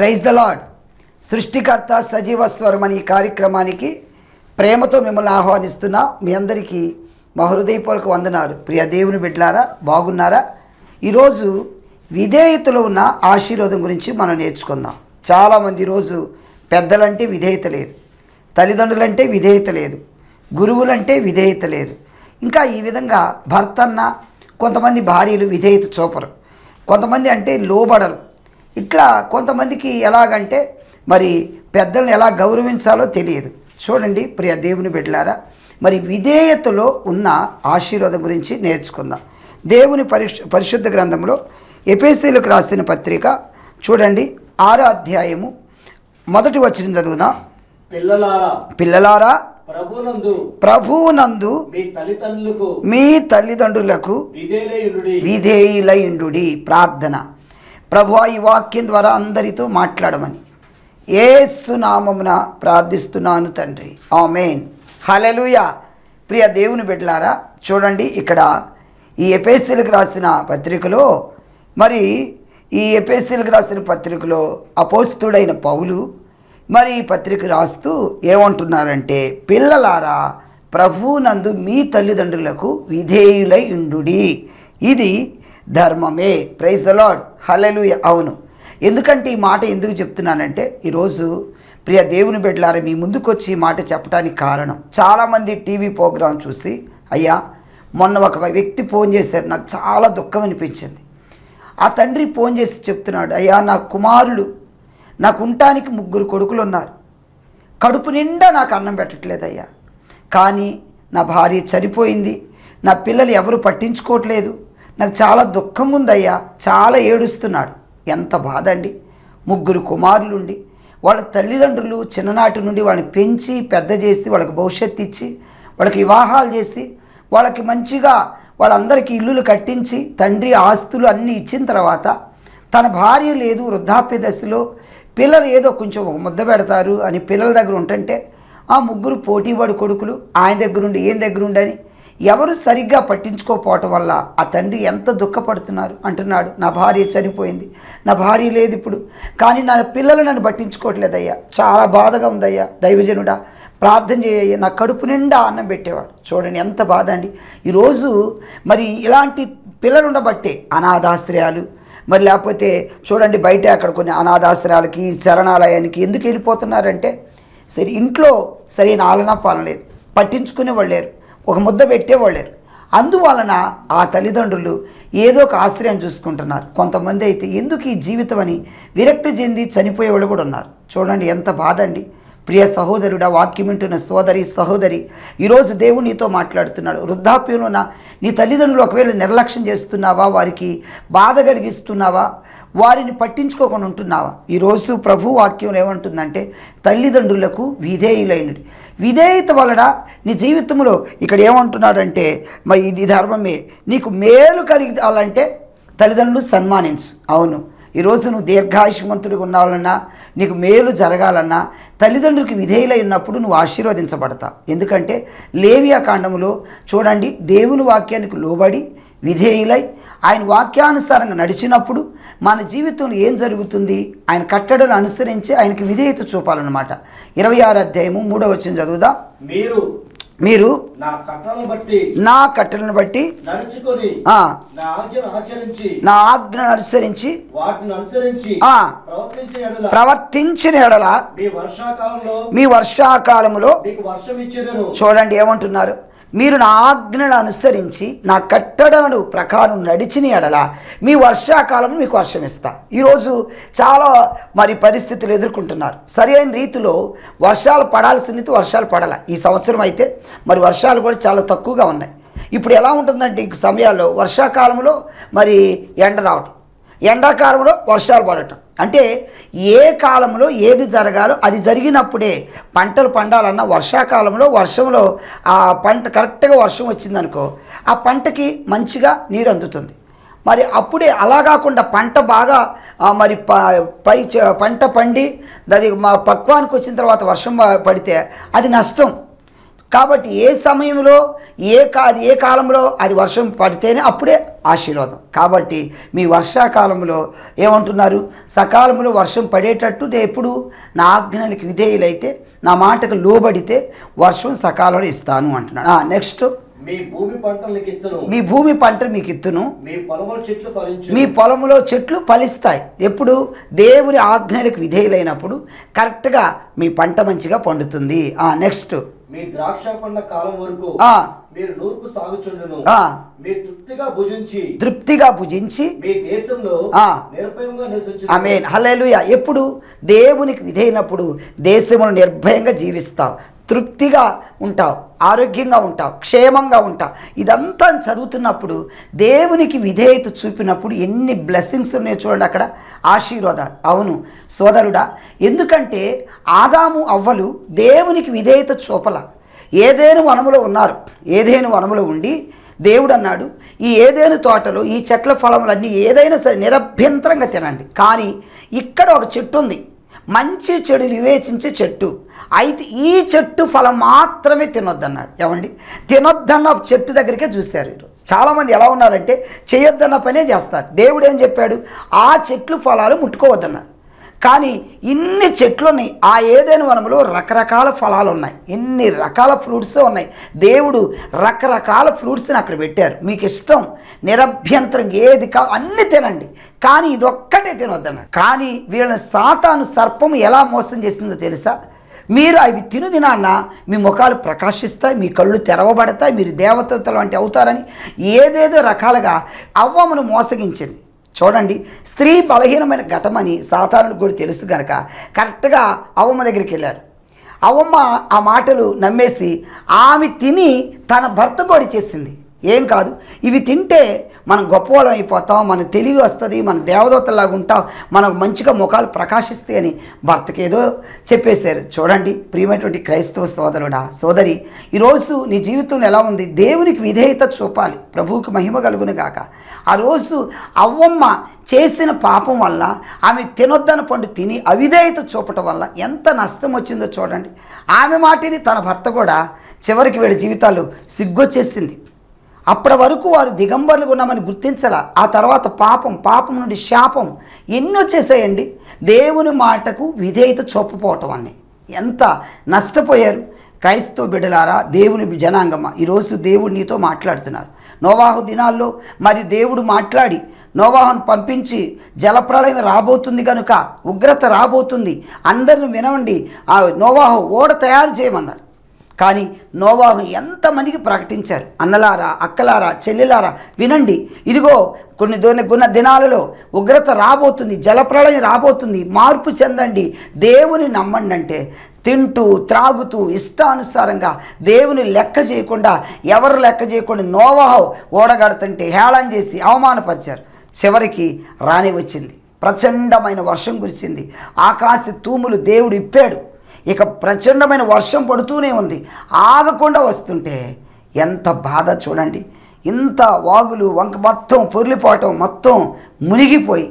Praise the lord సృష్టికర్త సజీవ స్వరం అనే ఈ కార్యక్రమానికి ప్రేమతో మిమ్మల్ని ఆహ్వానిస్తున్నా మీ అందరికీ మా హృదయపూర్వక వందనాలు ప్రియ దేవుని బిడ్డలారా బాగున్నారా ఈరోజు విధేయతలో ఉన్న ఆశీర్వాదం గురించి మనం నేర్చుకుందాం చాలామంది ఈరోజు పెద్దలంటే విధేయత లేదు తల్లిదండ్రులంటే విధేయత లేదు గురువులంటే విధేయత లేదు ఇంకా ఈ విధంగా భర్త అన్న కొంతమంది భార్యలు విధేయత చూపరు కొంతమంది అంటే లోబడరు ఇట్లా కొంతమందికి ఎలాగంటే మరి పెద్దల్ని ఎలా గౌరవించాలో తెలియదు చూడండి ప్రియ దేవుని బిడ్డలారా మరి విధేయతలో ఉన్న ఆశీర్వాదం గురించి నేర్చుకుందాం దేవుని పరిశు పరిశుద్ధ గ్రంథంలో ఎపేసీలకు రాసిన పత్రిక చూడండి ఆరో అధ్యాయము మొదటి వచ్చిన చదువుదాం పిల్లలారా పిల్లలారా ప్రభునందు ప్రభువునందు మీ తల్లిదండ్రులకు మీ తల్లిదండ్రులకు విధేయుడి విధేయులయుండుడి ప్రార్థన ప్రభు ఈ వాక్యం ద్వారా అందరితో మాట్లాడమని ఏసునామమున ప్రార్థిస్తున్నాను తండ్రి ఆమెన్ హలెలుయ ప్రియ దేవుని బిడ్డలారా చూడండి ఇక్కడ ఈ ఎపేసీలకు రాసిన పత్రికలో మరి ఈ ఎపేసీలకు రాసిన పత్రికలో అపోస్తుడైన పౌలు మరి ఈ పత్రిక రాస్తూ ఏమంటున్నారంటే పిల్లలారా ప్రభువునందు మీ తల్లిదండ్రులకు విధేయులై ఉండుడి ఇది ధర్మమే ప్రైజ్ ద లాడ్ హలెలుయ అవును ఎందుకంటే ఈ మాట ఎందుకు చెప్తున్నానంటే ఈరోజు ప్రియ దేవుని బిడ్డలారా మీ ముందుకు వచ్చి ఈ మాట చెప్పడానికి కారణం చాలామంది టీవీ ప్రోగ్రాం చూసి అయ్యా మొన్న ఒక వ్యక్తి ఫోన్ చేశారు నాకు చాలా దుఃఖం అనిపించింది ఆ తండ్రి ఫోన్ చేసి చెప్తున్నాడు అయ్యా నా కుమారులు నాకు ఉండటానికి ముగ్గురు కొడుకులు ఉన్నారు కడుపు నిండా నాకు అన్నం పెట్టట్లేదయ్యా కానీ నా భార్య చనిపోయింది నా పిల్లలు ఎవరు పట్టించుకోవట్లేదు నాకు చాలా దుఃఖం ఉందయ్యా చాలా ఏడుస్తున్నాడు ఎంత బాధ అండి ముగ్గురు కుమారులుండి వాళ్ళ తల్లిదండ్రులు చిన్ననాటి నుండి వాళ్ళని పెంచి పెద్ద చేసి వాళ్ళకి భవిష్యత్తు ఇచ్చి వాళ్ళకి వివాహాలు చేసి వాళ్ళకి మంచిగా వాళ్ళందరికీ ఇల్లులు కట్టించి తండ్రి ఆస్తులు అన్నీ ఇచ్చిన తర్వాత తన భార్య లేదు వృద్ధాప్య దశలో పిల్లలు ఏదో కొంచెం ఒక ముద్ద పెడతారు అని పిల్లల దగ్గర ఉంటుంటే ఆ ముగ్గురు పోటీపడి కొడుకులు ఆయన దగ్గరుండి ఏం దగ్గరుండి అని ఎవరు సరిగ్గా పట్టించుకోకపోవటం వల్ల ఆ తండ్రి ఎంత దుఃఖపడుతున్నారు అంటున్నాడు నా భార్య చనిపోయింది నా భార్య లేదు ఇప్పుడు కానీ నా పిల్లలు నన్ను పట్టించుకోవట్లేదయ్యా చాలా బాధగా ఉందయ్యా దైవజనుడా ప్రార్థన చేయ నా కడుపు నిండా అన్నం పెట్టేవాడు చూడండి ఎంత బాధ అండి ఈరోజు మరి ఇలాంటి పిల్లలు ఉండబట్టే అనాథాశ్రయాలు మరి లేకపోతే చూడండి బయట అక్కడ కొన్ని అనాథాశ్రయాలకి శరణాలయానికి ఎందుకు వెళ్ళిపోతున్నారంటే సరే ఇంట్లో సరైన ఆలనా పాలన లేదు పట్టించుకునే వాళ్ళు లేరు ఒక ముద్ద పెట్టేవాళ్ళు లేరు అందువలన ఆ తల్లిదండ్రులు ఏదో ఒక ఆశ్రయం చూసుకుంటున్నారు కొంతమంది అయితే ఎందుకు ఈ జీవితం అని విరక్తి చెంది చనిపోయేవాళ్ళు కూడా ఉన్నారు చూడండి ఎంత బాధ అండి ప్రియ సహోదరుడా వాక్యం వింటున్న సోదరి సహోదరి ఈరోజు దేవుడు నీతో మాట్లాడుతున్నాడు వృద్ధాప్యంలో ఉన్న నీ తల్లిదండ్రులు ఒకవేళ నిర్లక్ష్యం చేస్తున్నావా వారికి బాధ కలిగిస్తున్నావా వారిని పట్టించుకోకుండా ఉంటున్నావా ఈరోజు ప్రభు వాక్యం ఏమంటుందంటే తల్లిదండ్రులకు విధేయులైనది విధేయత వలన నీ జీవితంలో ఇక్కడ ఏమంటున్నాడంటే మరి ఇది ధర్మమే నీకు మేలు కలిగాలంటే తల్లిదండ్రులు సన్మానించు అవును ఈరోజు నువ్వు దీర్ఘాయుష్మంతుడిగా ఉండాలన్నా నీకు మేలు జరగాలన్నా తల్లిదండ్రులకి విధేయులై ఉన్నప్పుడు నువ్వు ఆశీర్వదించబడతావు ఎందుకంటే లేవియా కాండములో చూడండి దేవుని వాక్యానికి లోబడి విధేయులై ఆయన వాక్యానుసారంగా నడిచినప్పుడు మన జీవితంలో ఏం జరుగుతుంది ఆయన కట్టడలు అనుసరించి ఆయనకి విధేయత చూపాలన్నమాట ఇరవై ఆరు అధ్యాయము మూడో వచ్చిన చదువుదా మీరు మీరు నా కట్టలను బట్టి నా కట్టలను బట్టి నడుచుకొని ఆ, నా ఆజ్ఞను ఆచరించి నా ఆజ్ఞను అనుసరించి వాటిని అనుసరించి ఆ. ప్రవర్తించిన ఎడల ప్రవర్తించిన ఎడల మీ వర్షాకాలంలో మీ వర్షాకాలములో మీకు వర్షం ఇచ్చేదను చూడండి ఏమంటున్నారు మీరు నా ఆజ్ఞలు అనుసరించి నా కట్టడలు ప్రకారం నడిచిన ఎడల మీ వర్షాకాలం మీకు వర్షం ఇస్తా ఈరోజు చాలా మరి పరిస్థితులు ఎదుర్కొంటున్నారు సరైన రీతిలో వర్షాలు పడాల్సిన రీతి వర్షాలు పడాల ఈ సంవత్సరం అయితే మరి వర్షాలు కూడా చాలా తక్కువగా ఉన్నాయి ఇప్పుడు ఎలా ఉంటుందంటే ఈ సమయాల్లో వర్షాకాలంలో మరి ఎండ రావటం ఎండాకాలంలో వర్షాలు పడటం అంటే ఏ కాలంలో ఏది జరగాలో అది జరిగినప్పుడే పంటలు పండాలన్న వర్షాకాలంలో వర్షంలో ఆ పంట కరెక్ట్గా వర్షం వచ్చిందనుకో ఆ పంటకి మంచిగా నీరు అందుతుంది మరి అప్పుడే అలా కాకుండా పంట బాగా ఆ, మరి ప పై చ- పంట పండి అది మా పక్వానికి వచ్చిన తర్వాత వర్షం ప- పడితే అది నష్టం కాబట్టి ఏ సమయంలో ఏ కా ఏ కాలంలో అది వర్షం పడితేనే అప్పుడే ఆశీర్వాదం కాబట్టి మీ వర్షాకాలంలో ఏమంటున్నారు సకాలంలో వర్షం పడేటట్టు నేను ఎప్పుడు నా ఆజ్ఞలకు విధేయులైతే నా మాటకు లోబడితే వర్షం సకాలంలో ఇస్తాను అంటున్నాడు నెక్స్ట్ మీ భూమి పంటలకు ఇత్తును మీ భూమి పంట మీకు ఇత్తును మీ పొలముల చెట్లు ఫలించు మీ పొలంలో చెట్లు ఫలిస్తాయి ఎప్పుడు దేవుని ఆజ్ఞలకు విధేయులైనప్పుడు కరెక్ట్గా మీ పంట మంచిగా పండుతుంది నెక్స్ట్ మీ ద్రాక్ష పండ్ల కాలం వరకు ఆ. మీరు నూర్పు సాగుచుండును ఆ. మీరు తృప్తిగా భుజించి తృప్తిగా భుజించి మీ దేశంలో ఆ. నిర్భయంగా నివసించు ఆమెన్ హల్లెలూయా ఎప్పుడు దేవునికి విధేయనప్పుడు దేశమును నిర్భయంగా జీవిస్తావు తృప్తిగా ఉంటావు ఆరోగ్యంగా ఉంటావు క్షేమంగా ఉంటావు ఇదంతా చదువుతున్నప్పుడు దేవునికి విధేయత చూపినప్పుడు ఎన్ని బ్లెస్సింగ్స్ ఉన్నాయో చూడండి అక్కడ ఆశీర్వాదాలు అవును సోదరుడా ఎందుకంటే ఆదాము అవ్వలు దేవునికి విధేయత చూపల ఏదేను వనములో ఉన్నారు ఏదేను వనములో ఉండి దేవుడు అన్నాడు ఈ ఏదేను తోటలో ఈ చెట్ల ఫలములన్నీ ఏదైనా సరే నిరభ్యంతరంగా తినండి కానీ ఇక్కడ ఒక చెట్టు ఉంది మంచి చెడు వివేచించే చెట్టు అయితే ఈ చెట్టు ఫలం మాత్రమే తినొద్దన్నాడు ఏమండి తినొద్దన్న చెట్టు దగ్గరికే చూశారు ఈరోజు చాలామంది ఎలా ఉన్నారంటే చేయొద్దన్న పనే చేస్తారు దేవుడు ఏం చెప్పాడు ఆ చెట్లు ఫలాలు ముట్టుకోవద్దన్నాడు కానీ ఇన్ని చెట్లు ఉన్నాయి ఆ ఏదైనా వనంలో రకరకాల ఫలాలు ఉన్నాయి ఎన్ని రకాల ఫ్రూట్స్ ఉన్నాయి దేవుడు రకరకాల ఫ్రూట్స్ని అక్కడ పెట్టారు మీకు ఇష్టం నిరభ్యంతరం ఏది కా అన్ని తినండి కానీ ఇదొక్కటే తినొద్దన్నాడు కానీ వీళ్ళని సాతాను సర్పం ఎలా మోసం చేసిందో తెలుసా మీరు అవి తిను దినాన్న మీ ముఖాలు ప్రకాశిస్తాయి మీ కళ్ళు తెరవబడతాయి మీరు దేవతలు వంటి అవుతారని ఏదేదో రకాలుగా అవ్వమును మోసగించింది చూడండి స్త్రీ బలహీనమైన ఘటమని సాధారణకు కూడా తెలుసు గనక కరెక్ట్గా అవ్వమ్మ దగ్గరికి వెళ్ళారు అవ్వమ్మ ఆ మాటలు నమ్మేసి ఆమె తిని తన భర్త కూడా చేసింది ఏం కాదు ఇవి తింటే మనం గొప్పవాళ్ళం అయిపోతాం మన తెలివి వస్తుంది మన దేవదూతలాగా ఉంటాం మనకు మంచిగా ముఖాలు ప్రకాశిస్తాయి అని భర్తకి ఏదో చెప్పేశారు చూడండి ప్రియమైనటువంటి క్రైస్తవ సోదరుడా సోదరి ఈరోజు నీ జీవితంలో ఎలా ఉంది దేవునికి విధేయత చూపాలి ప్రభువుకి మహిమ కలుగును గాక ఆ రోజు అవ్వమ్మ చేసిన పాపం వల్ల ఆమె తినొద్దన పండు తిని అవిధేయత చూపటం వల్ల ఎంత నష్టం వచ్చిందో చూడండి ఆమె మాటిని తన భర్త కూడా చివరికి వీళ్ళ జీవితాలు సిగ్గొచ్చేసింది అప్పటి వరకు వారు దిగంబర్లుగా ఉన్నామని గుర్తించాల ఆ తర్వాత పాపం పాపం నుండి శాపం ఎన్ని వచ్చేసాయండి దేవుని మాటకు విధేయత చూపపోవటం అన్ని ఎంత నష్టపోయారు క్రైస్తవ బిడ్డలారా దేవుని జనాంగమ్మ ఈరోజు దేవుడు నీతో మాట్లాడుతున్నారు నోవాహు దినాల్లో మరి దేవుడు మాట్లాడి నోవాహును పంపించి జలప్రళయం రాబోతుంది కనుక ఉగ్రత రాబోతుంది అందరిని వినవండి ఆ నోవాహు ఓడ తయారు చేయమన్నారు కానీ నోవాహు ఎంతమందికి ప్రకటించారు అన్నలారా అక్కలారా చెల్లెలారా వినండి ఇదిగో కొన్ని దొన కొన్ని దినాలలో ఉగ్రత రాబోతుంది జలప్రళయం రాబోతుంది మార్పు చెందండి దేవుని నమ్మండి అంటే తింటూ త్రాగుతూ ఇష్టానుసారంగా దేవుని లెక్క చేయకుండా ఎవరు లెక్క చేయకుండా నోవాహు ఓడగడుతుంటే హేళన చేసి అవమానపరిచారు చివరికి రాని వచ్చింది ప్రచండమైన వర్షం కురిచింది ఆకాశ తూములు దేవుడు ఇప్పాడు ఇక ప్రచండమైన వర్షం పడుతూనే ఉంది ఆగకుండా వస్తుంటే ఎంత బాధ చూడండి ఇంత వాగులు వంక మొత్తం పొర్లిపోవటం మొత్తం మునిగిపోయి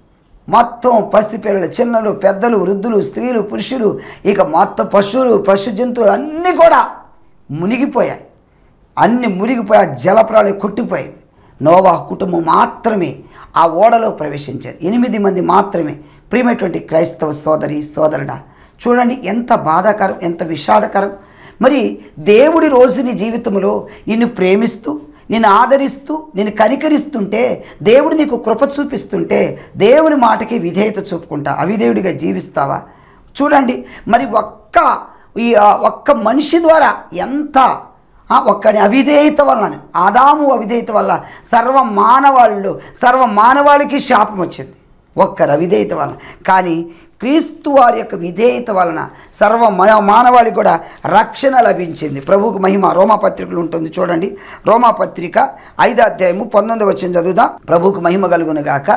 మొత్తం పసిపిల్లలు చిన్నలు పెద్దలు వృద్ధులు స్త్రీలు పురుషులు ఇక మొత్తం పశువులు పశు జంతువులు అన్నీ కూడా మునిగిపోయాయి అన్ని మునిగిపోయి ఆ జలప్రాలు కొట్టిపోయాయి నోవా కుటుంబం మాత్రమే ఆ ఓడలో ప్రవేశించారు ఎనిమిది మంది మాత్రమే ప్రియమైనటువంటి క్రైస్తవ సోదరి సోదరుడా చూడండి ఎంత బాధాకరం ఎంత విషాదకరం మరి దేవుడి రోజు నీ జీవితంలో నిన్ను ప్రేమిస్తూ నిన్ను ఆదరిస్తూ నిన్ను కనికరిస్తుంటే దేవుడు నీకు కృప చూపిస్తుంటే దేవుని మాటకి విధేయత చూపుకుంటా అవిధేయుడిగా జీవిస్తావా చూడండి మరి ఒక్క ఈ ఆ ఒక్క మనిషి ద్వారా ఎంత ఆ, ఒక్కడి అవిధేయత వలన ఆదాము అవిధేయత వల్ల సర్వ మానవాళ్ళు సర్వ మానవాళికి శాపం వచ్చింది ఒక్కరి అవిధేయత వలన కానీ క్రీస్తు వారి యొక్క విధేయత వలన సర్వ మన- మానవాళికి కూడా రక్షణ లభించింది ప్రభువుకు మహిమ రోమాపత్రికలు ఉంటుంది చూడండి రోమాపత్రిక ఐదో అధ్యాయము పంతొమ్మిది వచ్చిన చదువుదాం ప్రభువుకు మహిమ కలుగును గాక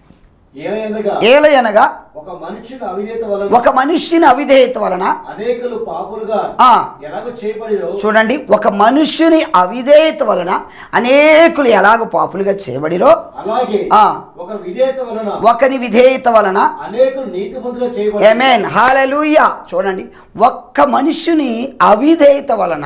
ఏలయనగా ఏలయనగా ఒక మనిషిని అవిధేత వలన ఒక మనుష్యుని అవిధేయత వలన అనేకులు పాపులుగా ఆ. ఎలాగో చేయబడిరో చూడండి ఒక మనుష్యుని అవిధేయత వలన అనేకులు ఎలాగ పాపులుగా చేయబడిరో అలాగే ఆ. ఒక విధేయత వలన ఒకని విధేయత వలన అనేకులు నీతిమంతులుగా చేయబడి ఏమేన్ హాలెలూయ చూడండి ఒక్క మనుష్యుని అవిధేయత వలన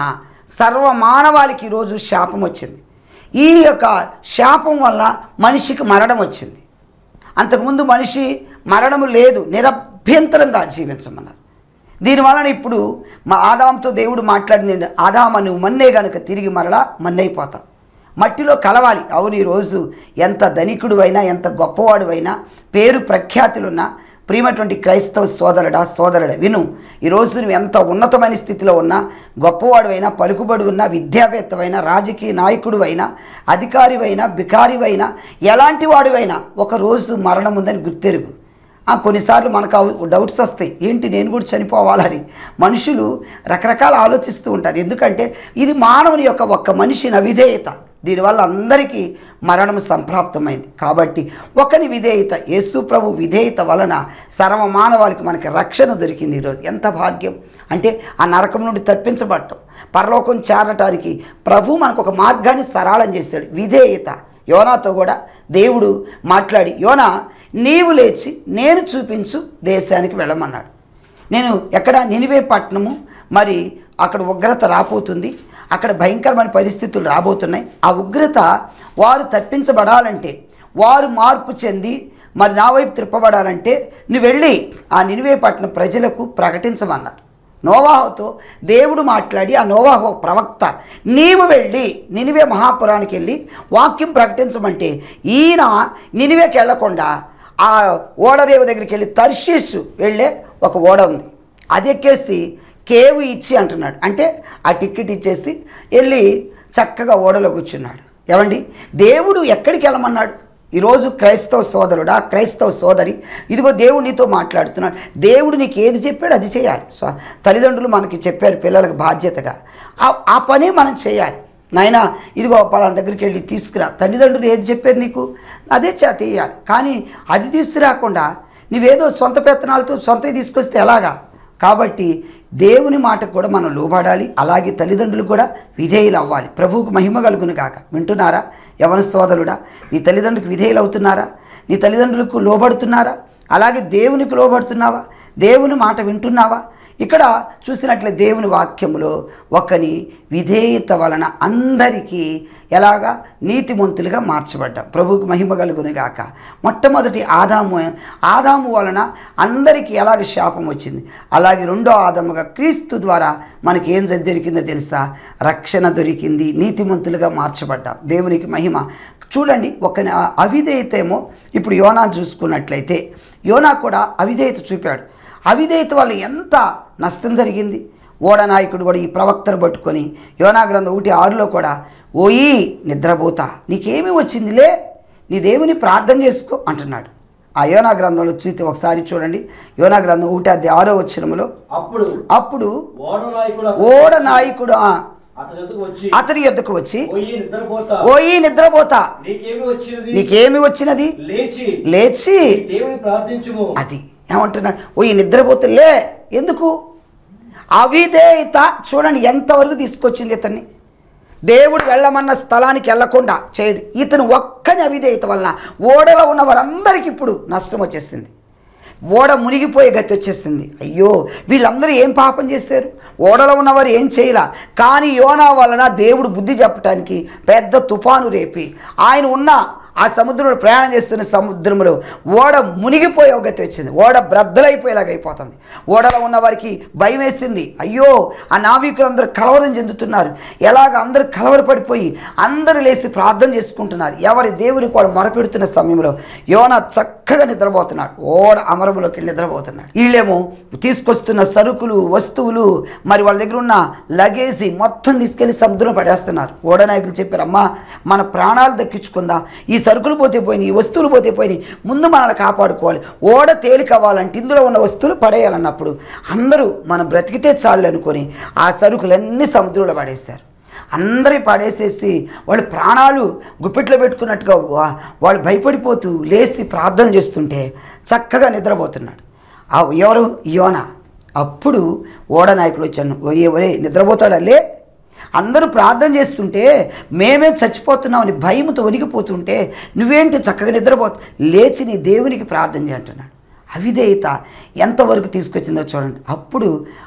సర్వ మానవాళికి ఈరోజు శాపం వచ్చింది ఈ యొక్క శాపం వల్ల మనిషికి మరణం వచ్చింది అంతకుముందు మనిషి మరణము లేదు నిరభ్యంతరంగా జీవించమన్నారు దీనివలన ఇప్పుడు మా ఆదాంతో దేవుడు మాట్లాడింది ఏంటి? ఆదామ నువ్వు మన్నే గనుక తిరిగి మరలా మన్నైపోతావు మట్టిలో కలవాలి అవును ఈరోజు ఎంత ధనికుడు అయినా ఎంత గొప్పవాడు అయినా పేరు ప్రఖ్యాతులున్నా ప్రియమైనటువంటి క్రైస్తవ సోదరుడా సోదరుడా విను ఈరోజు నువ్వు ఎంత ఉన్నతమైన స్థితిలో ఉన్నా గొప్పవాడు అయినా పలుకుబడి ఉన్నా విద్యావేత్తవైనా రాజకీయ నాయకుడు అయినా అధికారివైనా బికారివైనా ఎలాంటి వాడివైనా ఒక రోజు మరణం ఉందని గుర్తెరుగు ఆ, కొన్నిసార్లు మనకు అవు- డౌట్స్ వస్తాయి ఏంటి నేను కూడా చనిపోవాలని మనుషులు రకరకాల ఆలోచిస్తూ ఉంటారు ఎందుకంటే ఇది మానవుని యొక్క ఒక్క మనిషి అవిధేయత దీనివల్ల అందరికీ మరణం సంప్రాప్తమైంది కాబట్టి ఒకని విధేయత యేసు ప్రభు విధేయత వలన సర్వ మానవాళికి మనకి రక్షణ దొరికింది ఈరోజు ఎంత భాగ్యం అంటే ఆ నరకం నుండి తప్పించబడటం పరలోకం చేరటానికి ప్రభు మనకు ఒక మార్గాన్ని సరళం చేస్తాడు విధేయత యోనాతో కూడా దేవుడు మాట్లాడి యోనా నీవు లేచి నేను చూపించు దేశానికి వెళ్ళమన్నాడు నేను ఎక్కడ నినివే పట్టణము మరి అక్కడ ఉగ్రత రాబోతుంది అక్కడ భయంకరమైన పరిస్థితులు రాబోతున్నాయి ఆ ఉగ్రత వారు తప్పించబడాలంటే వారు మార్పు చెంది మరి నా వైపు త్రిప్పబడాలంటే నువ్వు వెళ్ళి ఆ నినివే పట్టణ ప్రజలకు ప్రకటించమన్నారు నోవాహుతో దేవుడు మాట్లాడి ఆ నోవాహు ఒక ప్రవక్త నీవు వెళ్ళి నినివే మహాపురానికి వెళ్ళి వాక్యం ప్రకటించమంటే ఈయన నినివేకి వెళ్లకుండా ఆ ఓడరేవు దగ్గరికి వెళ్ళి తర్షీసు వెళ్ళే ఒక ఓడ ఉంది అది ఎక్కేసి కేవు ఇచ్చి అంటున్నాడు అంటే ఆ టికెట్ ఇచ్చేసి వెళ్ళి చక్కగా ఓడలో కూర్చున్నాడు ఏమండి దేవుడు ఎక్కడికి వెళ్ళమన్నాడు ఈరోజు క్రైస్తవ సోదరుడా క్రైస్తవ సోదరి ఇదిగో దేవుడు నీతో మాట్లాడుతున్నాడు దేవుడు నీకు ఏది చెప్పాడు అది చేయాలి స్వ తల్లిదండ్రులు మనకి చెప్పారు పిల్లలకు బాధ్యతగా ఆ- ఆ పనే మనం చేయాలి నాయన ఇదిగో పలానా దగ్గరికి వెళ్ళి తీసుకురా తల్లిదండ్రులు ఏది చెప్పారు నీకు అదే చే తీయాలి కానీ అది తీసుకురాకుండా నువ్వేదో సొంత పెత్తనాలతో సొంత తీసుకొస్తే ఎలాగా కాబట్టి దేవుని మాటకు కూడా మనం లోబడాలి అలాగే తల్లిదండ్రులు కూడా విధేయులు అవ్వాలి ప్రభువుకు మహిమ కలుగును కాక వింటున్నారా యవన సోదరుడా నీ తల్లిదండ్రులకు విధేయులు అవుతున్నారా నీ తల్లిదండ్రులకు లోబడుతున్నారా అలాగే దేవునికి లోబడుతున్నావా దేవుని మాట వింటున్నావా ఇక్కడ చూసినట్లే దేవుని వాక్యములో ఒకని విధేయత వలన అందరికీ ఎలాగా నీతిమంతులుగా మార్చబడ్డాం ప్రభువుకు మహిమ కలుగును గాక మొట్టమొదటి ఆదాము ఆదాము వలన అందరికీ ఎలాగ శాపం వచ్చింది అలాగే రెండో ఆదాముగా క్రీస్తు ద్వారా మనకి ఏం దొరికిందో తెలుసా రక్షణ దొరికింది నీతిమంతులుగా మార్చబడ్డాం దేవునికి మహిమ చూడండి ఒక అవిధేయత ఏమో ఇప్పుడు యోనా చూసుకున్నట్లయితే యోనా కూడా అవిధేయత చూపాడు అవిధేయత వల్ల ఎంత నష్టం జరిగింది ఓడ నాయకుడు కూడా ఈ ప్రవక్తను పట్టుకొని యోనా గ్రంథం ఒకటి ఆరులో కూడా ఓయి నిద్రపోతా నీకేమి వచ్చిందిలే నీ దేవుని ప్రార్థన చేసుకో అంటున్నాడు ఆ యోనా గ్రంథంలో చూస్తే ఒకసారి చూడండి యోనా గ్రంథం ఒకటి అది ఆరో వచ్చినములో అప్పుడు అప్పుడు ఓడ నాయకుడు ఓడ నాయకుడు ఆ, అతని ఎదుగు వచ్చి అతని ఎద్దుకు వచ్చి పోయి నిద్రపోతా ఓయి నిద్రపోతా నీకేమి వచ్చినది నీకేమి వచ్చినది లేచి లేచి నీ దేవుని ప్రార్థించుము అది ఏమంటున్నాడు ఓ ఈ నిద్రపోతే లే ఎందుకు అవిధేయత చూడండి ఎంతవరకు తీసుకొచ్చింది ఇతన్ని దేవుడు వెళ్ళమన్న స్థలానికి వెళ్ళకుండా చేయడు ఇతను ఒక్కని అవిధేయత వలన ఓడలో ఉన్న వారందరికీ ఇప్పుడు నష్టం వచ్చేసింది ఓడ మునిగిపోయే గతి వచ్చేస్తుంది అయ్యో వీళ్ళందరూ ఏం పాపం చేశారు ఓడలో ఉన్నవారు ఏం చేయలా కానీ యోనా వలన దేవుడు బుద్ధి చెప్పటానికి పెద్ద తుఫాను రేపి ఆయన ఉన్న ఆ సముద్రంలో ప్రయాణం చేస్తున్న సముద్రంలో ఓడ మునిగిపోయే ఒక గతి వచ్చింది ఓడ బ్రద్దలైపోయేలాగా అయిపోతుంది ఓడలో ఉన్న వారికి భయం వేసింది అయ్యో ఆ నావికులందరూ కలవరం చెందుతున్నారు ఎలాగ అందరూ కలవరపడిపోయి అందరూ లేచి ప్రార్థన చేసుకుంటున్నారు ఎవరి దేవుని కూడా మొరపెడుతున్న సమయంలో యోన చక్కగా నిద్రపోతున్నాడు ఓడ అమరములోకి వెళ్ళి నిద్రపోతున్నాడు వీళ్ళేమో తీసుకొస్తున్న సరుకులు వస్తువులు మరి వాళ్ళ దగ్గర ఉన్న లగేజీ మొత్తం తీసుకెళ్లి సముద్రం పడేస్తున్నారు ఓడ నాయకులు చెప్పారు అమ్మా మన ప్రాణాలు దక్కించుకుందాం ఈ సరుకులు పోతే పోయినాయి ఈ వస్తువులు పోతే పోయినాయి ముందు మనల్ని కాపాడుకోవాలి ఓడ తేలికవ్వాలంటే ఇందులో ఉన్న వస్తువులు పడేయాలన్నప్పుడు అందరూ మనం బ్రతికితే చాలు అనుకొని ఆ సరుకులన్నీ సముద్రంలో పడేస్తారు అందరి పడేసేసి వాళ్ళు ప్రాణాలు గుప్పిట్లో పెట్టుకున్నట్టుగా వా- వాళ్ళు భయపడిపోతూ లేచి ప్రార్థన చేస్తుంటే చక్కగా నిద్రపోతున్నాడు ఆ ఎవరు యోన అప్పుడు ఓడ నాయకుడు వచ్చాను "ఓ ఎవరే నిద్రపోతాడా లే అందరూ ప్రార్థన చేస్తుంటే మేమే చచ్చిపోతున్నామని భయంతో వణికిపోతుంటే నువ్వేంటి చక్కగా నిద్రపోతా లేచి నీ దేవునికి ప్రార్థన చేయ అంటున్నాడు అవిధేయత ఎంతవరకు తీసుకొచ్చిందో చూడండి అప్పుడు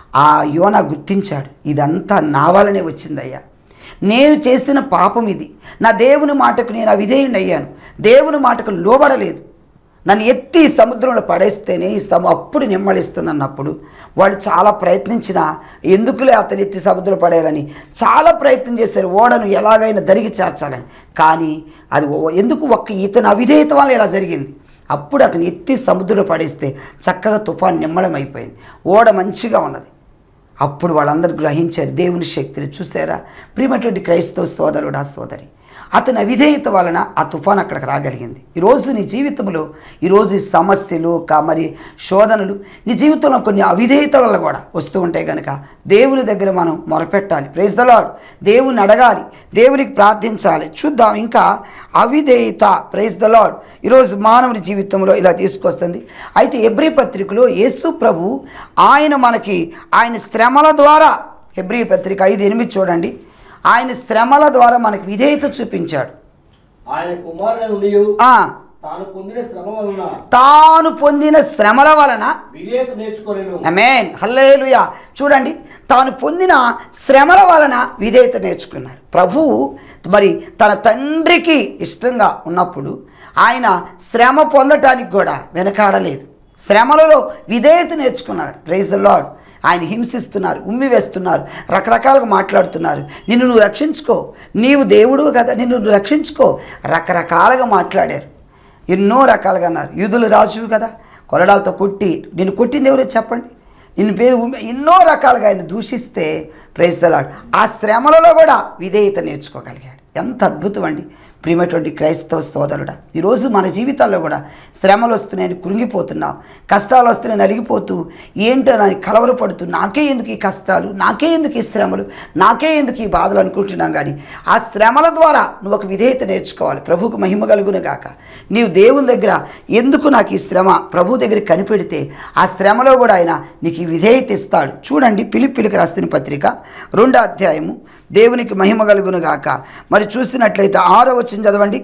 ఆ యోన గుర్తించాడు ఇదంతా నా వలనే వచ్చిందయ్యా నేను చేసిన పాపం ఇది నా దేవుని మాటకు నేను అవిధేయుని అయ్యాను దేవుని మాటకు లోబడలేదు నన్ను ఎత్తి సముద్రంలో పడేస్తేనే ఈ సము అప్పుడు నిమ్మలిస్తుంది అన్నప్పుడు వాళ్ళు చాలా ప్రయత్నించిన ఎందుకులే అతను ఎత్తి సముద్రంలో పడేయాలని చాలా ప్రయత్నం చేశారు ఓడను ఎలాగైనా దరిగి చేర్చాలని కానీ అది ఓ- ఎందుకు ఒక్క ఇతని అవిధేయత వల్ల ఇలా జరిగింది అప్పుడు అతను ఎత్తి సముద్రంలో పడేస్తే చక్కగా తుఫాన్ నిమ్మడం అయిపోయింది ఓడ మంచిగా ఉన్నది అప్పుడు వాళ్ళందరూ గ్రహించారు దేవుని శక్తిని చూసారా ప్రియమైనటువంటి క్రైస్తవ సోదరుడా సోదరి అతని అవిధేయత వలన ఆ తుఫాన్ అక్కడికి రాగలిగింది ఈరోజు నీ జీవితంలో ఈరోజు ఈ సమస్యలు కా మరి శోధనలు నీ జీవితంలో కొన్ని అవిధేయత వల్ల కూడా వస్తూ ఉంటాయి కనుక దేవుని దగ్గర మనం మొరపెట్టాలి ప్రైజ్ ద లార్డ్ దేవుని అడగాలి దేవునికి ప్రార్థించాలి చూద్దాం ఇంకా అవిధేయత ప్రైజ్ ద లార్డ్ ఈరోజు మానవుని జీవితంలో ఇలా తీసుకొస్తుంది అయితే ఎబ్రి పత్రికలో యేసు ప్రభు ఆయన మనకి ఆయన శ్రమల ద్వారా ఎబ్రి పత్రిక ఐదు ఎనిమిది చూడండి ఆయన శ్రమల ద్వారా మనకి విధేయత చూపించాడు ఆయన కుమారుడు నుండి ఆ, తాను పొందిన శ్రమ వలన తాను పొందిన శ్రమల వలన విధేయత నేర్చుకోలేను అమేన్ హల్లేలుయా చూడండి తాను పొందిన శ్రమల వలన విధేయత నేర్చుకున్నాడు ప్రభువు మరి తన తండ్రికి ఇష్టంగా ఉన్నప్పుడు ఆయన శ్రమ పొందటానికి కూడా వెనకాడలేదు శ్రమలలో విధేయత నేర్చుకున్నాడు ప్రైజ్ ద లార్డ్ ఆయన హింసిస్తున్నారు ఉమ్మి వేస్తున్నారు రకరకాలుగా మాట్లాడుతున్నారు నిన్ను నువ్వు రక్షించుకో నీవు దేవుడు కదా నిన్ను నువ్వు రక్షించుకో రకరకాలుగా మాట్లాడారు ఎన్నో రకాలుగా అన్నారు యూదులు రాజువు కదా కొరడాలతో కొట్టి నిన్ను కొట్టింది ఎవరో చెప్పండి నిన్ను పేరు ఉమ్మి- ఎన్నో రకాలుగా ఆయన దూషిస్తే ప్రేస్తలాడు ఆ శ్రమలలో కూడా విధేయత నేర్చుకోగలిగాడు ఎంత అద్భుతం అండి ప్రియమైనటువంటి క్రైస్తవ సోదరుడా ఈరోజు మన జీవితాల్లో కూడా శ్రమలు వస్తున్నాయని కృంగిపోతున్నాం కష్టాలు వస్తున్నాయని అలిగిపోతూ ఏంటో అని కలవరపడుతూ నాకే ఎందుకు ఈ కష్టాలు నాకే ఎందుకు ఈ శ్రమలు నాకే ఎందుకు ఈ బాధలు అనుకుంటున్నాం కానీ ఆ శ్రమల ద్వారా నువ్వు ఒక విధేయత నేర్చుకోవాలి ప్రభువుకు మహిమ కలుగును గాక నీవు దేవుని దగ్గర ఎందుకు నాకు ఈ శ్రమ ప్రభు దగ్గర కనిపెడితే ఆ శ్రమలో కూడా ఆయన నీకు ఈ విధేయత ఇస్తాడు చూడండి పిలిపిలికి రాసిన పత్రిక రెండో అధ్యాయము దేవునికి మహిమ కలుగును గాక మరి చూసినట్లయితే ఆరో వచ్చిన చదవండి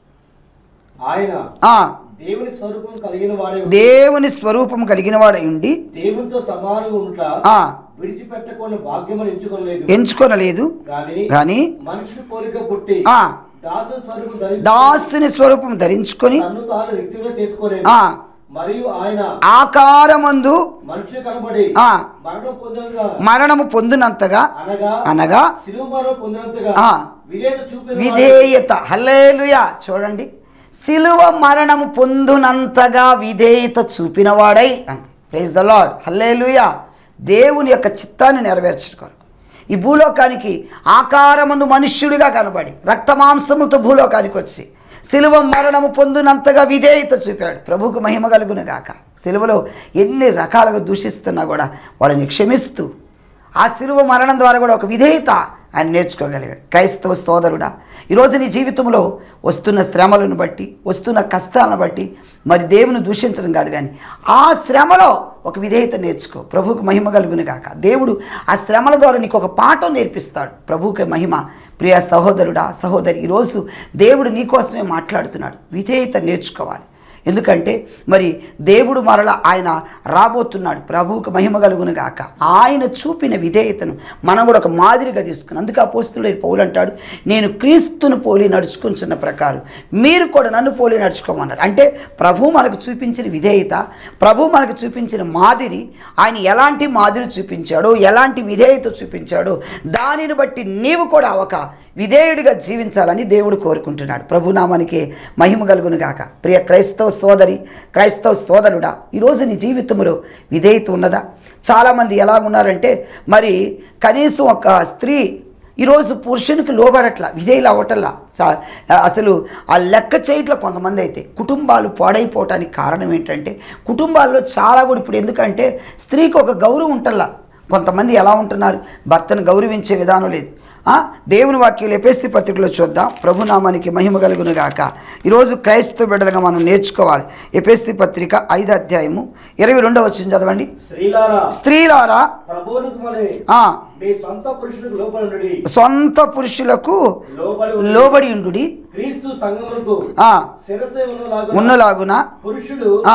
ఆయన ఆ, దేవుని స్వరూపం కలిగిన వాడే దేవుని స్వరూపం కలిగిన వాడై ఉండి దేవునితో సమానంగా ఉంట ఆ, విడిచిపెట్టకుండా భాగ్యమని ఎంచుకోలేదు ఎంచుకొనలేదు కానీ కానీ మనుషుని పోలిక పుట్టి ఆ, దాసు స్వరూపం ధరించి దాసుని స్వరూపం ధరించుకొని తన్ను తాను రిక్తిగా చేసుకోలేదు ఆ, మరియు ఆయన ఆకారమందు మనుషులు కనబడి ఆ, మరణం పొందినట్టుగా మరణము పొందినంతగా అనగా అనగా శిలువ మరణం పొందినంతగా ఆ, విధేయత చూపిన వాడు విధేయత హల్లేలుయా చూడండి సిలువ మరణము పొందునంతగా విధేయత చూపినవాడై అంతే ప్రైజ్ ద లార్డ్ హల్లేలుయా దేవుని యొక్క చిత్తాన్ని నెరవేర్చుకోరు ఈ భూలోకానికి ఆకారమందు మనుష్యుడిగా కనబడి రక్తమాంసములతో భూలోకానికి వచ్చి సిలువ మరణము పొందినంతగా విధేయత చూపాడు ప్రభువుకు మహిమ కలుగును గాక సిలువలో ఎన్ని రకాలుగా దూషిస్తున్నా కూడా వాళ్ళని క్షమిస్తూ ఆ సిలువ మరణం ద్వారా కూడా ఒక విధేయత ఆయన నేర్చుకోగలిగాడు క్రైస్తవ సోదరుడా ఈరోజు నీ జీవితంలో వస్తున్న శ్రమలను బట్టి వస్తున్న కష్టాలను బట్టి మరి దేవుని దూషించడం కాదు కానీ ఆ శ్రమలో ఒక విధేయత నేర్చుకో ప్రభువుకు మహిమ కలుగును గాక దేవుడు ఆ శ్రమల ద్వారా నీకు ఒక పాఠం నేర్పిస్తాడు ప్రభువుకి మహిమ ప్రియ సహోదరుడా సహోదరి ఈరోజు దేవుడు నీకోసమే మాట్లాడుతున్నాడు విధేయత నేర్చుకోవాలి ఎందుకంటే మరి దేవుడు మరల ఆయన రాబోతున్నాడు ప్రభువుకు మహిమ కలుగును గాక ఆయన చూపిన విధేయతను మనం కూడా ఒక మాదిరిగా తీసుకుని అందుకే అపోస్తుడైన పౌలు అంటాడు నేను క్రీస్తును పోలి నడుచుకుంటున్న ప్రకారం మీరు కూడా నన్ను పోలి నడుచుకోమన్నాడు అంటే ప్రభు మనకు చూపించిన విధేయత ప్రభు మనకు చూపించిన మాదిరి ఆయన ఎలాంటి మాదిరి చూపించాడో ఎలాంటి విధేయత చూపించాడో దానిని బట్టి నీవు కూడా ఒక విధేయుడిగా జీవించాలని దేవుడు కోరుకుంటున్నాడు ప్రభునామానికి మహిమ కలుగును గాక ప్రియ క్రైస్తవ సోదరి క్రైస్తవ సోదరుడా ఈరోజు నీ జీవితంలో విధేయత ఉన్నదా చాలామంది ఎలా ఉన్నారంటే మరి కనీసం ఒక స్త్రీ ఈరోజు పురుషునికి లోబడట్ల విధేయులు అవ్వటల్లా చా- అసలు ఆ లెక్క చేయట్ల కొంతమంది అయితే కుటుంబాలు పాడైపోవటానికి కారణం ఏంటంటే కుటుంబాల్లో చాలా కూడా ఇప్పుడు ఎందుకంటే స్త్రీకి ఒక గౌరవం ఉంటల్లా కొంతమంది ఎలా ఉంటున్నారు భర్తను గౌరవించే విధానం లేదు ఆ, దేవుని వాక్యాలు ఎపేస్తి పత్రికలో చూద్దాం ప్రభునామానికి మహిమ కలుగును గాక ఈరోజు క్రైస్తవ బిడ్డలుగా మనం నేర్చుకోవాలి ఎపేస్తి పత్రిక ఐదు అధ్యాయము ఇరవై రెండవ వచ్చింది చదవండి స్త్రీలారా స్త్రీలారా ప్రభువునికి మళ్ళీ ఆ, మీ సొంత పురుషులకు లోపడి సొంత పురుషులకు లోబడి ఉండుడి. లోబడి ఉండు క్రీస్తు సంఘములకు ఆ, శిరసే ఉన్నలాగా ఉన్నలాగున పురుషుడు ఆ.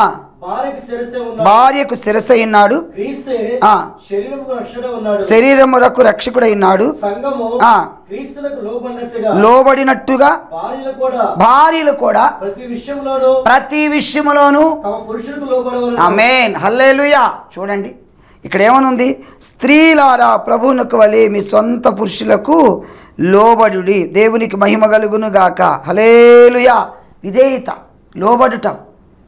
భార్యకు శిరసే ఉన్నాడు భార్యకు శిరసైనాడు క్రీస్తే ఆ. శరీరముకు రక్షణ ఉన్నాడు శరీరములకు రక్షకుడైనాడు సంఘము ఆ. క్రీస్తునకు లోబడినట్టుగా లోబడినట్టుగా భార్యలు కూడా భార్యలు కూడా ప్రతి విషయంలోనూ ప్రతి విషయములోనూ తమ పురుషులకు లోబడవలను అమేన్ హల్లేలుయా చూడండి ఇక్కడ ఏమనుంది స్త్రీలారా ప్రభువునకు వలె మీ సొంత పురుషులకు లోబడుడి దేవునికి మహిమ కలుగును గాక హలేలుయా విధేయత లోబడుటం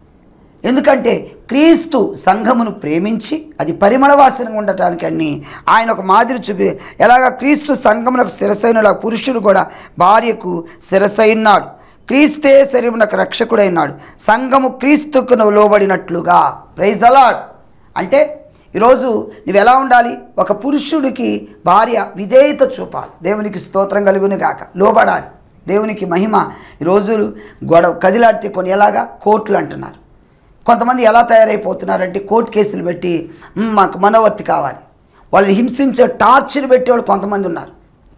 ఎందుకంటే క్రీస్తు సంఘమును ప్రేమించి అది పరిమళ వాసన ఉండటానికి అన్ని ఆయన ఒక మాదిరి చూపి ఎలాగ క్రీస్తు సంఘమునకు శిరసైన పురుషుడు కూడా భార్యకు శిరసైనాడు క్రీస్తే శరీరమునకు రక్షకుడైనాడు సంఘము క్రీస్తుకు నువ్వు లోబడినట్లుగా ప్రైజ్ అలాడ్ అంటే ఈరోజు నువ్వు ఎలా ఉండాలి ఒక పురుషుడికి భార్య విధేయత చూపాలి దేవునికి స్తోత్రం కలుగును గాక లోబడాలి దేవునికి మహిమ ఈ రోజులు గొడవ కదిలాడితే కొన్ని ఎలాగా కోట్లు అంటున్నారు కొంతమంది ఎలా తయారైపోతున్నారంటే కోర్టు కేసులు పెట్టి "మ్, మాకు మనవర్తి కావాలి వాళ్ళని హింసించే టార్చర్ పెట్టేవాళ్ళు కొంతమంది ఉన్నారు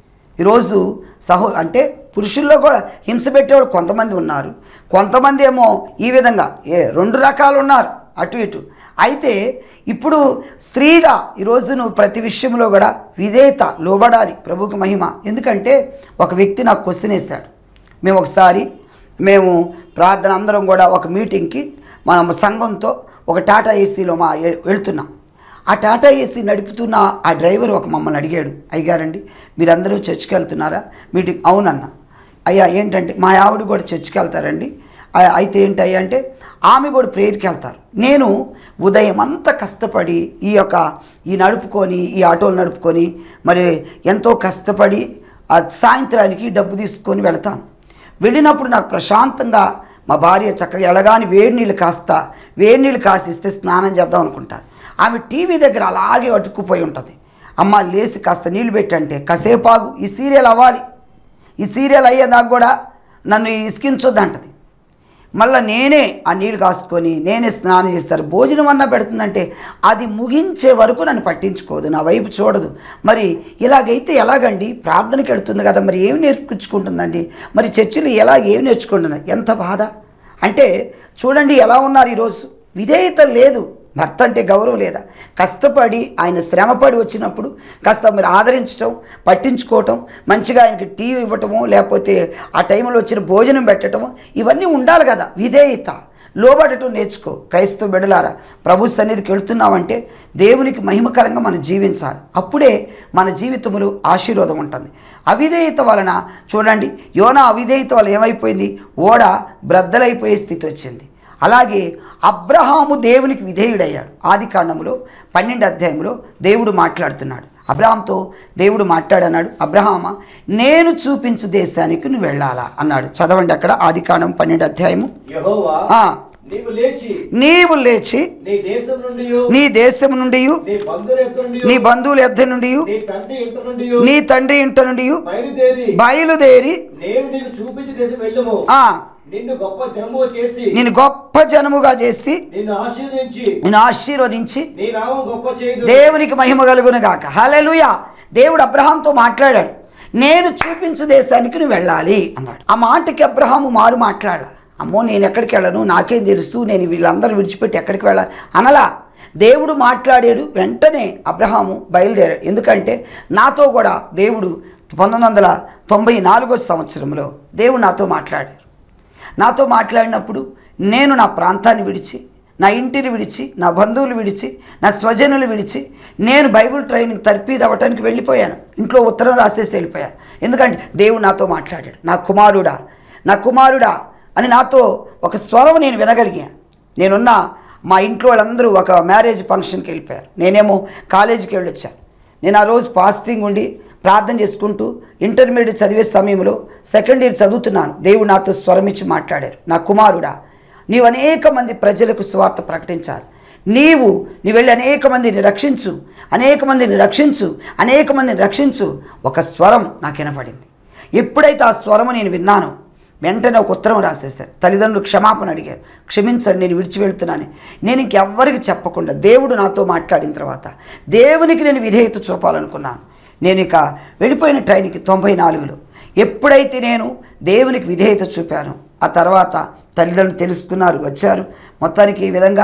ఈరోజు సహో అంటే పురుషుల్లో కూడా హింస పెట్టేవాళ్ళు కొంతమంది ఉన్నారు కొంతమంది ఏమో ఈ విధంగా ఏ రెండు రకాలు ఉన్నారు అటు ఇటు అయితే ఇప్పుడు స్త్రీగా ఈరోజు నువ్వు ప్రతి విషయంలో కూడా విధేయత లోబడాలి ప్రభుకి మహిమ ఎందుకంటే ఒక వ్యక్తి నాకు క్వశ్చన్ వేస్తాడు మేము ఒకసారి మేము ప్రార్థన అందరం కూడా ఒక మీటింగ్కి మన సంఘంతో ఒక టాటా ఏసీలో మా ఎ- వెళ్తున్నాం ఆ టాటా ఏసీ నడుపుతున్న ఆ డ్రైవర్ ఒక మమ్మల్ని అడిగాడు అయ్యారండి మీరందరూ చర్చికి వెళ్తున్నారా మీటింగ్ అవునన్న అయ్యా ఏంటంటే మా ఆవిడ కూడా చర్చికి వెళ్తారండి "ఆ- అయితే ఏంటి అయ్యా అంటే ఆమె కూడా ప్రేయర్కి వెళ్తారు నేను ఉదయం అంతా కష్టపడి ఈ యొక్క ఈ నడుపుకొని ఈ ఆటోలు నడుపుకొని మరి ఎంతో కష్టపడి ఆ సాయంత్రానికి డబ్బు తీసుకొని వెళ్తాను వెళ్ళినప్పుడు నాకు ప్రశాంతంగా మా భార్య చక్కగా ఎలాగాని వేడి నీళ్ళు కాస్త వేడి నీళ్ళు కాస్త ఇస్తే స్నానం చేద్దాం అనుకుంటాను ఆమె టీవీ దగ్గర అలాగే అతుక్కుపోయి ఉంటుంది అమ్మ లేచి కాస్త నీళ్ళు పెట్టంటే కాసేపు ఆగు ఈ సీరియల్ అవ్వాలి ఈ సీరియల్ అయ్యేదాకా కూడా నన్ను ఇసికించొద్దు అంటది మళ్ళీ నేనే ఆ నీళ్ళు కాసుకొని నేనే స్నానం చేస్తారు భోజనం అన్నా పెడుతుందంటే అది ముగించే వరకు నన్ను పట్టించుకోదు నా వైపు చూడదు మరి ఇలాగైతే ఎలాగండి ప్రార్థనకి వెళ్తుంది కదా మరి ఏమి నేర్పించుకుంటుందండి మరి చర్చిలు ఎలా ఏమి నేర్చుకుంటున్నా ఎంత బాధ అంటే చూడండి ఎలా ఉన్నారు ఈరోజు విధేయత లేదు భర్త అంటే గౌరవం లేదా కష్టపడి ఆయన శ్రమపడి వచ్చినప్పుడు కాస్త మీరు ఆదరించడం పట్టించుకోవటం మంచిగా ఆయనకి టీ ఇవ్వటము లేకపోతే ఆ టైంలో వచ్చిన భోజనం పెట్టడము ఇవన్నీ ఉండాలి కదా విధేయత లోబడటం నేర్చుకో క్రైస్తవ బిడలారా ప్రభు సన్నిధికి వెళ్తున్నామంటే దేవునికి మహిమకరంగా మనం జీవించాలి అప్పుడే మన జీవితంలో ఆశీర్వాదం ఉంటుంది అవిధేయత వలన చూడండి యోనా అవిధేయత వల్ల ఏమైపోయింది ఓడ బ్రద్దలైపోయే స్థితి వచ్చింది అలాగే అబ్రహాము దేవునికి విధేయుడయ్యాడు ఆది కాండములో పన్నెండు అధ్యాయంలో దేవుడు మాట్లాడుతున్నాడు అబ్రహాంతో దేవుడు మాట్లాడన్నాడు అబ్రహామ నేను చూపించు దేశానికి నువ్వు వెళ్ళాలా అన్నాడు చదవండి అక్కడ ఆది కాండం పన్నెండు అధ్యాయము యెహోవా ఆ, నీవు లేచి నీవు లేచి నీ దేశం నుండి నీ దేశం నుండి నీ బంధువుల ఎద్దు నుండి నీ బంధువుల ఎద్ద నుండి నీ తండ్రి ఇంటి నుండి నీ తండ్రి ఇంట నుండి బయలుదేరి బయలుదేరి నేను నీకు చూపించి దేశం వెళ్ళము ఆ నిన్ను గొప్ప జనము చేసి నేను గొప్ప జనముగా చేసి నిన్ను ఆశీర్వదించి నేను ఆశీర్వదించి నీ నామం గొప్ప చేయదు దేవునికి మహిమ కలుగును గాక హల్లెలూయా దేవుడు అబ్రహాంతో మాట్లాడాడు నేను చూపించు దేశానికి నువ్వు వెళ్ళాలి అన్నాడు ఆ మాటకి అబ్రహాము మారు మాట్లాడాలి అమ్మో నేను ఎక్కడికి వెళ్ళను నాకేం తెలుసు నేను వీళ్ళందరూ విడిచిపెట్టి ఎక్కడికి వెళ్ళాలి అనలా దేవుడు మాట్లాడాడు వెంటనే అబ్రహాము బయలుదేరాడు ఎందుకంటే నాతో కూడా దేవుడు పంతొమ్మిది వందల తొంభై నాలుగో సంవత్సరంలో దేవుడు నాతో మాట్లాడాడు నాతో మాట్లాడినప్పుడు నేను నా ప్రాంతాన్ని విడిచి నా ఇంటిని విడిచి నా బంధువులు విడిచి నా స్వజనులు విడిచి నేను బైబిల్ ట్రైనింగ్ తర్పీదు అవ్వటానికి వెళ్ళిపోయాను ఇంట్లో ఉత్తరం రాసేసి వెళ్ళిపోయాను ఎందుకంటే దేవుడు నాతో మాట్లాడాడు నా కుమారుడా నా కుమారుడా అని నాతో ఒక స్వరం నేను వినగలిగాను నేనున్న మా ఇంట్లో వాళ్ళందరూ ఒక మ్యారేజ్ ఫంక్షన్కి వెళ్ళిపోయారు నేనేమో కాలేజీకి వెళ్ళొచ్చాను నేను ఆ రోజు ఫాస్టింగ్ ఉండి ప్రార్థన చేసుకుంటూ ఇంటర్మీడియట్ చదివే సమయంలో సెకండ్ ఇయర్ చదువుతున్నాను దేవుడు నాతో స్వరం ఇచ్చి మాట్లాడారు నా కుమారుడా నీవు అనేక మంది ప్రజలకు స్వార్థ ప్రకటించాలి నీవు నీ వెళ్ళి అనేక మందిని రక్షించు అనేక మందిని రక్షించు అనేక మందిని రక్షించు ఒక స్వరం నాకు వినపడింది ఎప్పుడైతే ఆ స్వరము నేను విన్నానో వెంటనే ఒక ఉత్తరం రాసేశారు తల్లిదండ్రులు క్షమాపణ అడిగారు క్షమించండి నేను విడిచి వెళ్తున్నాను నేను ఇంకెవ్వరికి చెప్పకుండా దేవుడు నాతో మాట్లాడిన తర్వాత దేవునికి నేను విధేయత చూపాలనుకున్నాను నేను ఇక వెళ్ళిపోయిన ట్రైన్కి తొంభై నాలుగులో ఎప్పుడైతే నేను దేవునికి విధేయత చూపాను ఆ తర్వాత తల్లిదండ్రులు తెలుసుకున్నారు వచ్చారు మొత్తానికి ఈ విధంగా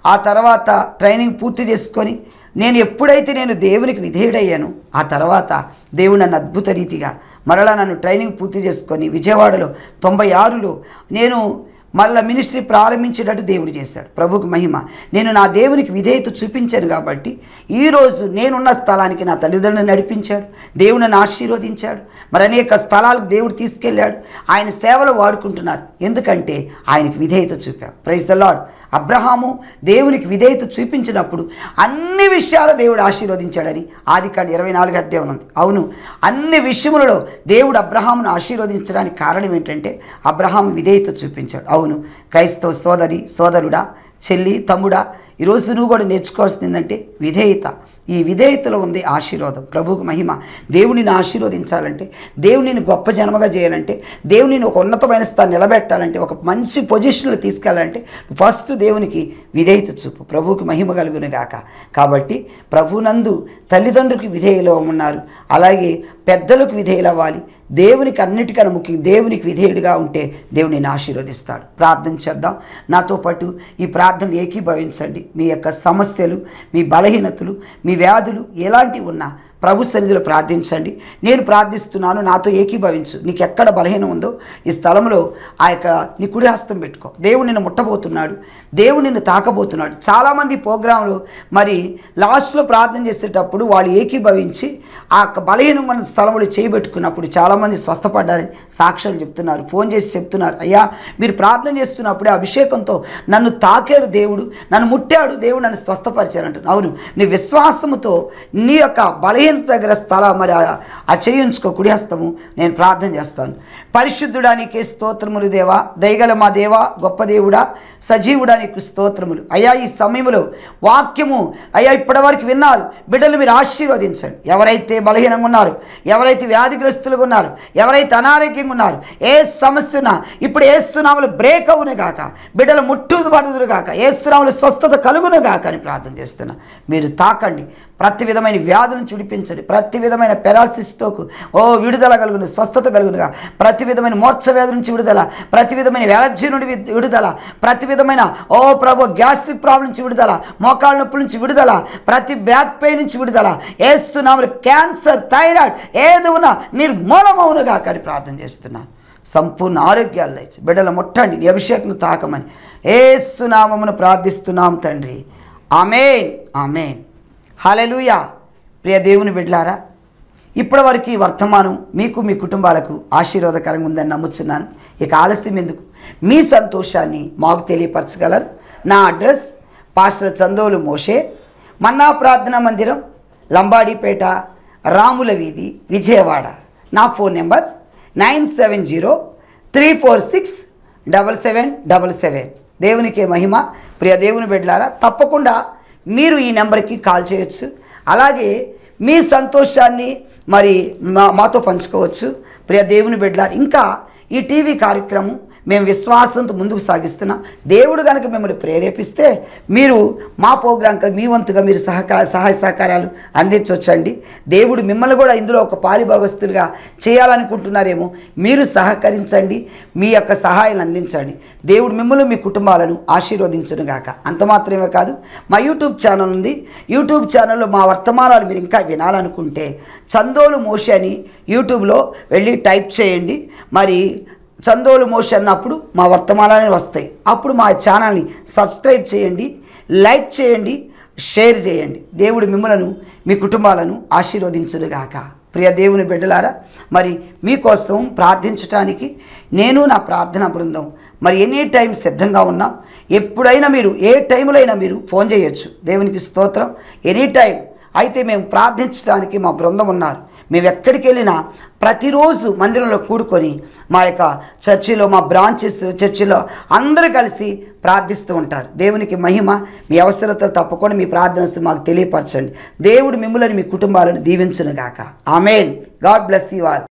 ఆ తర్వాత ట్రైనింగ్ పూర్తి చేసుకొని నేను ఎప్పుడైతే నేను దేవునికి విధేయుడయ్యాను ఆ తర్వాత దేవుడు నన్ను అద్భుత రీతిగా మరలా నన్ను ట్రైనింగ్ పూర్తి చేసుకొని విజయవాడలో తొంభై ఆరులో నేను మళ్ళా మినిస్ట్రీ ప్రారంభించేటట్టు దేవుడు చేశాడు ప్రభుకు మహిమ నేను నా దేవునికి విధేయత చూపించాను కాబట్టి ఈరోజు నేనున్న స్థలానికి నా తల్లిదండ్రులను నడిపించాడు దేవుడు నన్ను ఆశీర్వదించాడు మరి అనేక స్థలాలకు దేవుడు తీసుకెళ్ళాడు ఆయన సేవలు వాడుకుంటున్నారు ఎందుకంటే ఆయనకి విధేయత చూపాం ప్రైజ్ ద లాడ్ అబ్రహాము దేవునికి విధేయత చూపించినప్పుడు అన్ని విషయాలు దేవుడు ఆశీర్వదించాడని ఆది కాండ ఇరవై నాలుగు అధ్యాయం ఉంది అవును అన్ని విషయములలో దేవుడు అబ్రహామును ఆశీర్వదించడానికి కారణం ఏంటంటే అబ్రహాము విధేయత చూపించాడు అవును క్రైస్తవ సోదరి సోదరుడా చెల్లి తమ్ముడా ఈరోజు నువ్వు కూడా నేర్చుకోవాల్సింది ఏంటంటే విధేయత ఈ విధేయతలో ఉంది ఆశీర్వాదం ప్రభువుకు మహిమ దేవునిని ఆశీర్వదించాలంటే దేవునిని గొప్ప జన్మగా చేయాలంటే దేవునిని ఒక ఉన్నతమైన స్థానం నిలబెట్టాలంటే ఒక మంచి పొజిషన్లో తీసుకెళ్ళాలంటే ఫస్ట్ దేవునికి విధేయత చూపు ప్రభువుకి మహిమ కలుగును గాక కాబట్టి ప్రభునందు తల్లిదండ్రులకి విధేయులు ఉన్నారు అలాగే పెద్దలకు విధేయులు అవ్వాలి దేవునికి అన్నిటికన్నా ముఖ్యం దేవునికి విధేయుడిగా ఉంటే దేవుడు నేను ఆశీర్వదిస్తాడు ప్రార్థన చేద్దాం నాతో పాటు ఈ ప్రార్థనలు ఏకీభవించండి మీ యొక్క సమస్యలు మీ బలహీనతలు మీ వ్యాధులు ఎలాంటివి ఉన్నా ప్రభు సన్నిధిలో ప్రార్థించండి నేను ప్రార్థిస్తున్నాను నాతో ఏకీభవించు నీకు ఎక్కడ బలహీనం ఉందో ఈ స్థలంలో ఆ యొక్క నీ కుడి హస్తం పెట్టుకో దేవుడు నిన్ను ముట్టబోతున్నాడు దేవుడు నిన్ను తాకబోతున్నాడు చాలామంది ప్రోగ్రాంలు మరి లాస్ట్లో ప్రార్థన చేసేటప్పుడు వాళ్ళు ఏకీభవించి ఆ యొక్క బలహీనం ఉన్న స్థలంలో చేయబెట్టుకున్నప్పుడు చాలామంది స్వస్థపడ్డారని సాక్ష్యాలు చెప్తున్నారు ఫోన్ చేసి చెప్తున్నారు అయ్యా మీరు ప్రార్థన చేస్తున్నప్పుడే అభిషేకంతో నన్ను తాకారు దేవుడు నన్ను ముట్టాడు దేవుడు నన్ను స్వస్థపరిచారు అంటున్నాను అవును నీ విశ్వాసముతో నీ యొక్క బలహీనత దగ్గర స్థల మరి ఆ- ఆ చేయించుకో కుడి హస్తము నేను ప్రార్థన చేస్తాను పరిశుద్ధుడానికి స్తోత్రములు దేవా దయగల మా దేవా గొప్ప దేవుడా సజీవుడా నీకు స్తోత్రములు అయ్యా ఈ సమయంలో వాక్యము అయ్యా ఇప్పటివరకు విన్నారు బిడ్డలు మీరు ఆశీర్వదించండి ఎవరైతే బలహీనంగా ఉన్నారు ఎవరైతే వ్యాధిగ్రస్తులుగా ఉన్నారు ఎవరైతే అనారోగ్యంగా ఉన్నారు ఏ సమస్య ఉన్నా ఇప్పుడు ఏస్తున్నాములు బ్రేక్ అవును గాక బిడ్డలు ముట్టుదు పడుదురు గాక ఏస్తున్నాములు స్వస్థత కలుగును గాక అని ప్రార్థన చేస్తున్నా మీరు తాకండి ప్రతి విధమైన వ్యాధుల నుంచి విడిపించండి ప్రతి విధమైన పెరాలసిస్ స్ట్రోక్ ఓ విడుదల కలుగును స్వస్థత కలుగునుగా ప్రతి విధమైన మోర్చ వ్యాధి నుంచి విడుదల ప్రతి విధమైన ఎలర్జీ నుండి వి- విడుదల ప్రతి విధమైన ఓ ప్రభు గ్యాస్ట్రిక్ ప్రాబ్లం నుంచి విడుదల మోకాళ్ళ నొప్పుల నుంచి విడుదల ప్రతి బ్యాక్ పెయిన్ నుంచి విడుదల ఏస్తున్నాము క్యాన్సర్ థైరాయిడ్ ఏది ఉన్నా నిర్మూలమవునుగా కానీ ప్రార్థన చేస్తున్నాను సంపూర్ణ ఆరోగ్యాలు దయచి బిడ్డల ముట్టండి నీ అభిషేకం తాకమని ఏసునామమును ప్రార్థిస్తున్నాం తండ్రి ఆమెన్ ఆమెన్ హలెలుయా ప్రియ దేవుని బిడ్డలారా ఇప్పటివరకు ఈ వర్తమానం మీకు మీ కుటుంబాలకు ఆశీర్వాదకరంగా ఉందని నమ్ముతున్నాను ఇక ఆలస్యం ఎందుకు మీ సంతోషాన్ని మాకు తెలియపరచగలరు నా address pastor Chandolu Moshe manna ప్రార్థనా మందిరం లంబాడిపేట రాముల వీధి విజయవాడ నా phone number nine seven zero three four six double seven double seven దేవునికే మహిమ ప్రియ దేవుని బిడ్డలారా తప్పకుండా మీరు ఈ నెంబర్కి కాల్ చేయొచ్చు అలాగే మీ సంతోషాన్ని మరి మా మాతో పంచుకోవచ్చు ప్రియ దేవుని బిడ్డలారా ఇంకా ఈ టీవీ కార్యక్రమం మేము విశ్వాసంతో ముందుకు సాగిస్తున్నాం దేవుడు కనుక మిమ్మల్ని ప్రేరేపిస్తే మీరు మా ప్రోగ్రాంకి మీ వంతుగా మీరు సహకార సహాయ సహకారాలు అందించవచ్చండి దేవుడు మిమ్మల్ని కూడా ఇందులో ఒక పాలిభాగస్తులుగా చేయాలనుకుంటున్నారేమో మీరు సహకరించండి మీ యొక్క సహాయాన్ని అందించండి దేవుడు మిమ్మల్ని మీ కుటుంబాలను ఆశీర్వదించును గాక అంత మాత్రమే కాదు మా యూట్యూబ్ ఛానల్ ఉంది యూట్యూబ్ ఛానల్లో మా వర్తమానాలు మీరు ఇంకా వినాలనుకుంటే చందోలు మోషి అని యూట్యూబ్లో వెళ్ళి టైప్ చేయండి మరి చందోలు మోషి అన్నప్పుడు మా వర్తమానాలు వస్తాయి అప్పుడు మా ఛానల్ని సబ్స్క్రైబ్ చేయండి లైక్ చేయండి షేర్ చేయండి దేవుడు మిమ్మలను మీ కుటుంబాలను ఆశీర్వదించునుగాక ప్రియ దేవుని బిడ్డలారా మరి మీకోసం ప్రార్థించటానికి నేను నా ప్రార్థనా బృందం మరి ఎనీ టైం సిద్ధంగా ఉన్నాం ఎప్పుడైనా మీరు ఏ టైంలో అయినా మీరు ఫోన్ చేయొచ్చు దేవునికి స్తోత్రం ఎనీ టైం అయితే మేము ప్రార్థించడానికి మా బృందం ఉన్నారు మేము ఎక్కడికి వెళ్ళినా ప్రతిరోజు మందిరంలో కూడుకొని మా యొక్క చర్చిలో మా బ్రాంచెస్ చర్చిలో అందరూ కలిసి ప్రార్థిస్తూ ఉంటారు దేవునికి మహిమ మీ అవసరతలు తప్పకుండా మీ ప్రార్థన మాకు తెలియపరచండి దేవుడు మిమ్మల్ని మీ కుటుంబాలను దీవించునుగాక amen God bless you all